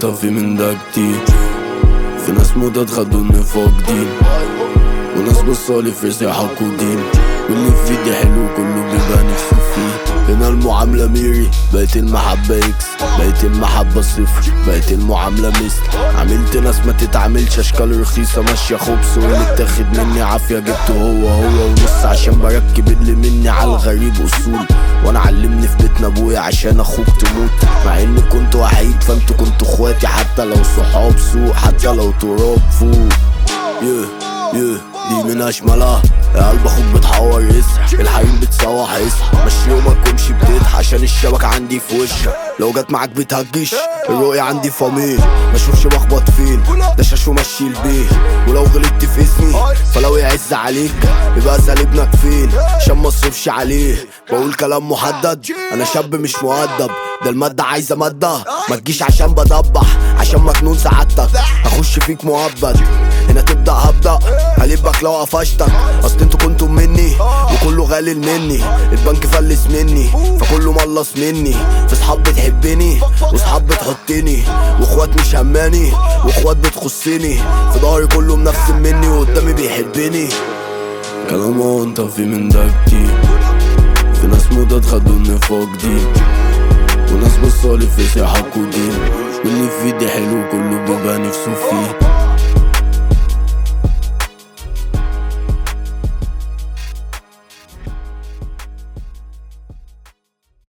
انت في من ده كتير في ناس مدد خدوا النفاق دين وناس بصالي في سياحة ودين واللي في ايدي حلو كله بيبقى نفسه فيه هنا المعاملة ميري بقت المحبة اكس بقت المحبة صفر بقت المعاملة مثل عملت ناس ما تتعاملش اشكال رخيصة ماشية خبز واللي اتاخد مني عافية جبته هو هو ونص عشان بركب اللي مني على الغريب اصول وانا علمني في بيتنا ابويا عشان اخوك تموت مع اني كنت وحيد فانتوا كنتوا اخواتي حتى لو صحاب سوق حتى لو تراب فوق يه يه دي من اشملها يا قلب اخوك بتحور يسح الحريم بتسوح يسح مشي يومك وامشي بتضحك عشان الشبك عندي في وشك لو جت معاك بتهجش الرؤية عندي فاميل ما اشوفش بخبط فين ده شاش ومشي البيه ولو غلطت في اسمي فلو يعز عليك يبقى اسال ابنك فين عشان ما اصرفش عليه بقول كلام محدد انا شاب مش مؤدب ده المادة عايزة مادة ما تجيش عشان بدبح عشان مجنون سعادتك هخش فيك مؤبد هنا تبدأ هبدأ هلبك لو قفشتك اصل انتوا كنتوا مني وكله غالي مني البنك فلس مني فكله ملص مني في صحاب بتحبني وصحاب بتحطني واخوات مش هماني واخوات بتخصني في ظهري كله منفسن مني وقدامي بيحبني كلام هو انت في من ده كتير في ناس مدد خدوا النفاق دي وناس بصالي في سياحة ودين واللي في ايدي حلو كله بيبقى نفسه فيه